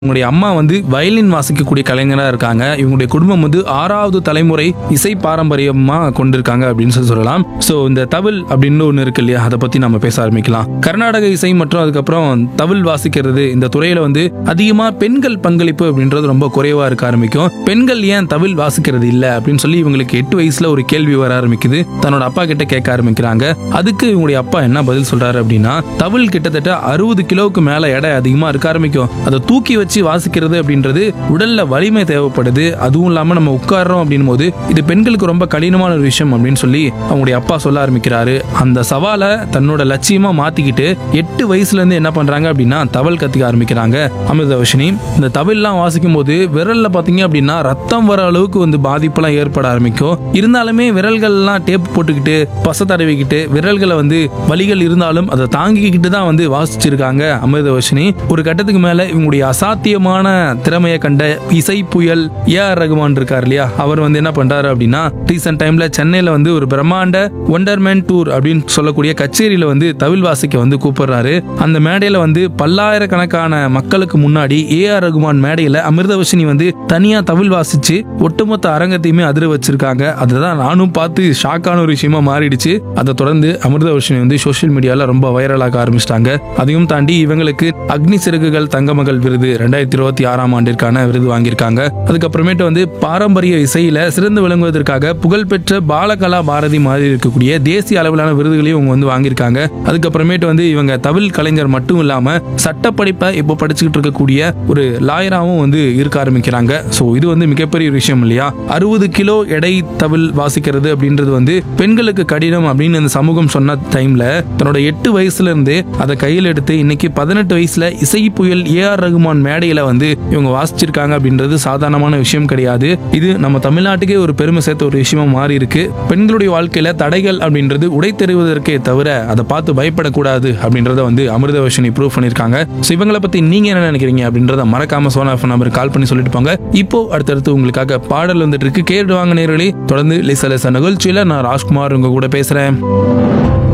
இவங்களுடைய அம்மா வந்து வயலின் வாசிக்கக்கூடிய கலைஞராக இருக்காங்க இவங்களுடைய குடும்பம் வந்து ஆறாவது தலைமுறை இசை பாரம்பரியமா கொண்டிருக்காங்க அப்படின்னு சொல்லி சொல்லலாம் ஸோ இந்த தவில் அப்படின்னு ஒன்று இருக்கு இல்லையா அதை பத்தி நம்ம பேச ஆரம்பிக்கலாம் கர்நாடக இசை மற்றும் அதுக்கப்புறம் தவில் வாசிக்கிறது இந்த துறையில வந்து அதிகமா பெண்கள் பங்களிப்பு அப்படின்றது ரொம்ப குறைவா இருக்க ஆரம்பிக்கும் பெண்கள் ஏன் தவில் வாசிக்கிறது இல்ல அப்படின்னு சொல்லி இவங்களுக்கு எட்டு வயசுல ஒரு கேள்வி வர ஆரம்பிக்குது தன்னோட அப்பா கிட்ட கேட்க ஆரம்பிக்கிறாங்க அதுக்கு இவங்களுடைய அப்பா என்ன பதில் சொல்றாரு அப்படின்னா தவில் கிட்டத்தட்ட அறுபது கிலோவுக்கு மேல எடை அதிகமா இருக்க ஆரம்பிக்கும் அதை தூக்கி வச்சு வாசிக்கிறது அப்படின்றது உடல்ல வலிமை தேவைப்படுது அதுவும் இல்லாம நம்ம உட்கார்றோம் அப்படின் போது இது பெண்களுக்கு ரொம்ப கடினமான ஒரு விஷயம் அப்படின்னு சொல்லி அவங்களுடைய அப்பா சொல்ல ஆரம்பிக்கிறாரு அந்த சவாலை தன்னோட லட்சியமா மாத்திக்கிட்டு எட்டு வயசுல இருந்து என்ன பண்றாங்க அப்படின்னா தவல் கத்துக்க ஆரம்பிக்கிறாங்க அமிர்தவர்ஷினி இந்த தவில்லாம் வாசிக்கும் போது விரல்ல பாத்தீங்க அப்படின்னா ரத்தம் வர அளவுக்கு வந்து பாதிப்பெல்லாம் ஏற்பட ஆரம்பிக்கும் இருந்தாலுமே விரல்கள்லாம் டேப் போட்டுக்கிட்டு பச தடவிக்கிட்டு விரல்களை வந்து வலிகள் இருந்தாலும் அதை தாங்கிக்கிட்டு தான் வந்து வாசிச்சிருக்காங்க அமிர்தவர்ஷினி ஒரு கட்டத்துக்கு மேல இவங்களுடைய அசாத்தியமான திறமையை கண்ட இசை புயல் ஏ ஆர் ரகுமான் இருக்கார் இல்லையா அவர் வந்து என்ன பண்றாரு அப்படின்னா ரீசெண்ட் டைம்ல சென்னையில வந்து ஒரு பிரம்மாண்ட ஒண்டர்மேன் டூர் அப்படின்னு சொல்லக்கூடிய கச்சேரியில வந்து தவில் வாசிக்க வந்து கூப்பிடுறாரு அந்த மேடையில வந்து பல்லாயிரக்கணக்கான மக்களுக்கு முன்னாடி ஏ ஆர் ரகுமான் மேடையில அமிர்தவர்ஷினி வந்து தனியா தவில் வாசிச்சு ஒட்டுமொத்த அரங்கத்தையுமே அதிர வச்சிருக்காங்க அதுதான் நானும் பார்த்து ஷாக்கான ஒரு விஷயமா மாறிடுச்சு அதை தொடர்ந்து அமிர்தவர்ஷினி வந்து சோஷியல் மீடியால ரொம்ப வைரலாக ஆரம்பிச்சிட்டாங்க அதையும் தாண்டி இவங்களுக்கு அக்னி சிறகுகள் தங்கமகள் விருது ரெண்டாயிரத்தி இருபத்தி ஆறாம் ஆண்டிற்கான விருது வாங்கியிருக்காங்க அதுக்கப்புறமேட்டு வந்து பாரம்பரிய இசையில சிறந்து விளங்குவதற்காக புகழ்பெற்ற பாலகலா பாரதி மாதிரி இருக்கக்கூடிய தேசிய அளவிலான விருதுகளையும் இவங்க வந்து வாங்கியிருக்காங்க அதுக்கப்புறமேட்டு வந்து இவங்க தவில் கலைஞர் மட்டும் இல்லாம சட்டப்படிப்பை இப்போ படிச்சுக்கிட்டு இருக்கக்கூடிய ஒரு லாயராகவும் வந்து இருக்க ஆரம்பிக்கிறாங்க ஸோ இது வந்து மிகப்பெரிய ஒரு விஷயம் இல்லையா அறுபது கிலோ எடை தவில் வாசிக்கிறது அப்படின்றது வந்து பெண்களுக்கு கடினம் அப்படின்னு இந்த சமூகம் சொன்ன டைம்ல தன்னோட எட்டு வயசுல இருந்து அதை கையில் எடுத்து இன்னைக்கு பதினெட்டு வயசுல இசை புயல் ஏ ஆர் ரகுமான் மேடையில வந்து இவங்க வாசிச்சிருக்காங்க அப்படின்றது சாதாரணமான விஷயம் கிடையாது இது நம்ம தமிழ்நாட்டுக்கே ஒரு பெருமை சேர்த்த ஒரு விஷயமா மாறி இருக்கு பெண்களுடைய வாழ்க்கையில தடைகள் அப்படின்றது உடை தெரிவதற்கே தவிர அதை பார்த்து பயப்படக்கூடாது அப்படின்றத வந்து அமிர்தவர்ஷினி ப்ரூவ் பண்ணிருக்காங்க ஸோ இவங்களை பத்தி நீங்க என்ன நினைக்கிறீங்க அப்படின்றத மறக்காம சோனா ஃபோன் நம்பர் கால் பண்ணி சொல்லிட்டு போங்க இப்போ அடுத்தடுத்து உங்களுக்காக பாடல் வந்துட்டு இருக்கு கேட்டு வாங்க நேர்களே தொடர்ந்து லிசா லிசா நிகழ்ச்சியில நான் ராஜ்குமார் உங்க கூட பேசுறேன்